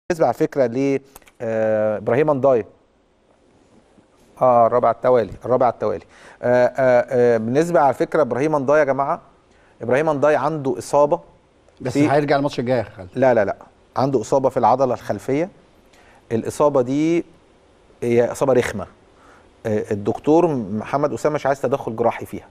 بالنسبه على فكره ل آه، ابراهيم انضاي اه الرابع على التوالي الرابع على التوالي آه آه آه بالنسبه على فكره ابراهيم انضاي يا جماعه ابراهيم انضاي عنده اصابه بس في- هيرجع الماتش الجاي يا خالد لا لا لا عنده اصابه في العضله الخلفيه الاصابه دي هي اصابه رخمه آه، الدكتور محمد اسامه مش عايز تدخل جراحي فيها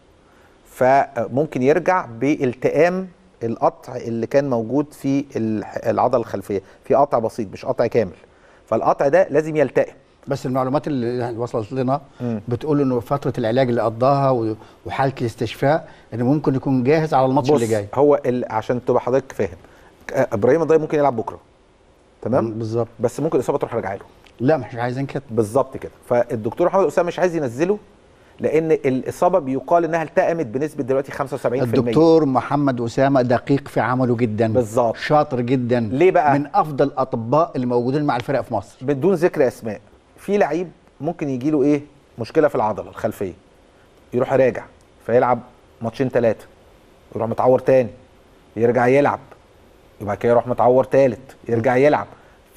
فممكن يرجع بالتئام القطع اللي كان موجود في الح- العضله الخلفيه في قطع بسيط مش قطع كامل فالقطع ده لازم يلتئم بس المعلومات اللي وصلت لنا مم. بتقول انه فتره العلاج اللي قضاها و- وحاله الاستشفاء انه ممكن يكون جاهز على الماتش اللي بص جاي هو ال... عشان تبقى حضرتك فاهم آه، ابراهيم الضاي ممكن يلعب بكره تمام بالظبط بس ممكن الاصابه تروح راجعه له لا مش عايزين كده بالظبط كده فالدكتور محمد اسامه مش عايز ينزله لان الاصابه بيقال انها التئمت بنسبه دلوقتي 75% الدكتور محمد اسامه دقيق في عمله جدا بالظبط. شاطر جدا ليه بقى؟ من افضل الاطباء اللي موجودين مع الفرق في مصر بدون ذكر اسماء في لعيب ممكن يجي له ايه مشكله في العضله الخلفيه يروح راجع فيلعب ماتشين ثلاثه يروح متعور تاني يرجع يلعب يبقى كده يروح متعور تالت يرجع يلعب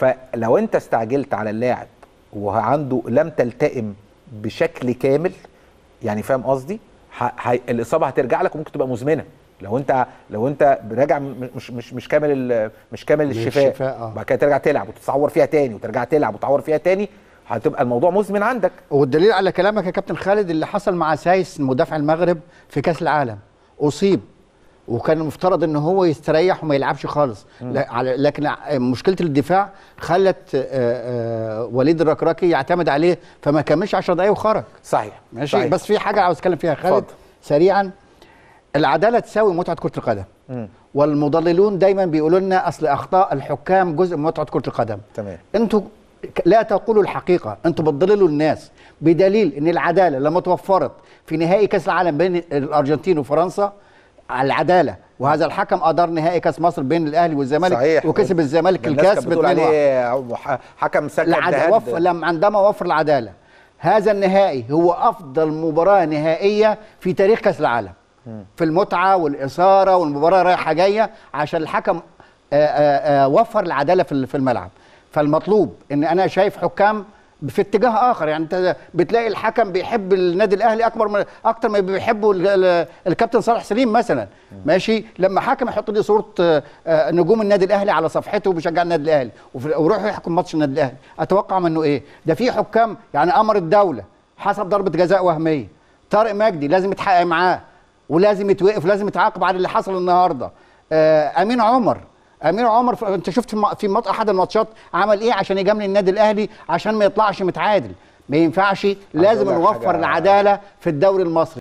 فلو انت استعجلت على اللاعب وعنده لم تلتئم بشكل كامل يعني فاهم قصدي ح- ح- الاصابه هترجع لك وممكن تبقى مزمنه لو انت لو انت راجع م- مش مش مش كامل ال- مش كامل مش الشفاء شفاء، آه. بعد كده ترجع تلعب وتتعور فيها تاني وترجع تلعب وتتعور فيها تاني هتبقى الموضوع مزمن عندك والدليل على كلامك يا كابتن خالد اللي حصل مع سايس مدافع المغرب في كاس العالم اصيب وكان المفترض ان هو يستريح وما يلعبش خالص لا- على- لكن ع- مشكله الدفاع خلت آه، آه، وليد الركراكي يعتمد عليه فما كملش 10 دقايق وخرج صحيح ماشي صحيح. بس في حاجه عاوز اتكلم فيها يا خالد اتفضل. سريعا العداله تساوي متعه كره القدم مم. والمضللون دايما بيقولوا لنا اصل اخطاء الحكام جزء من متعه كره القدم تمام انتوا ك- لا تقولوا الحقيقه انتوا بتضللوا الناس بدليل ان العداله لما توفرت في نهائي كاس العالم بين الارجنتين وفرنسا على العداله وهذا الحكم ادار نهائي كاس مصر بين الاهلي والزمالك صحيح وكسب الزمالك الناس الكاس كانت بتقول ب 2-1. عليه ح- حكم سكت العد... دهد. وفر لما عندما وفر العداله هذا النهائي هو افضل مباراه نهائيه في تاريخ كاس العالم في المتعه والاثاره والمباراه رايحه جايه عشان الحكم آآ آآ وفر العداله في في الملعب فالمطلوب ان انا شايف حكام في اتجاه اخر يعني انت بتلاقي الحكم بيحب النادي الاهلي اكبر من اكتر ما بيحبوا ال- ال- الكابتن صالح سليم مثلا ماشي لما حكم يحط لي صوره آه، آه، نجوم النادي الاهلي على صفحته وبيشجع النادي الاهلي وفي- ويروح يحكم ماتش النادي الاهلي اتوقع منه ايه ده في حكام يعني امر الدوله حسب ضربه جزاء وهميه طارق مجدي لازم يتحقق معاه ولازم يتوقف لازم يتعاقب على اللي حصل النهارده آه، امين عمر امين عمر ف- انت شفت في م- في مط- احد الماتشات عمل ايه عشان يجامل النادي الاهلي عشان ما يطلعش متعادل ما ينفعش لازم أقول لك نوفر حاجة- العداله في الدوري المصري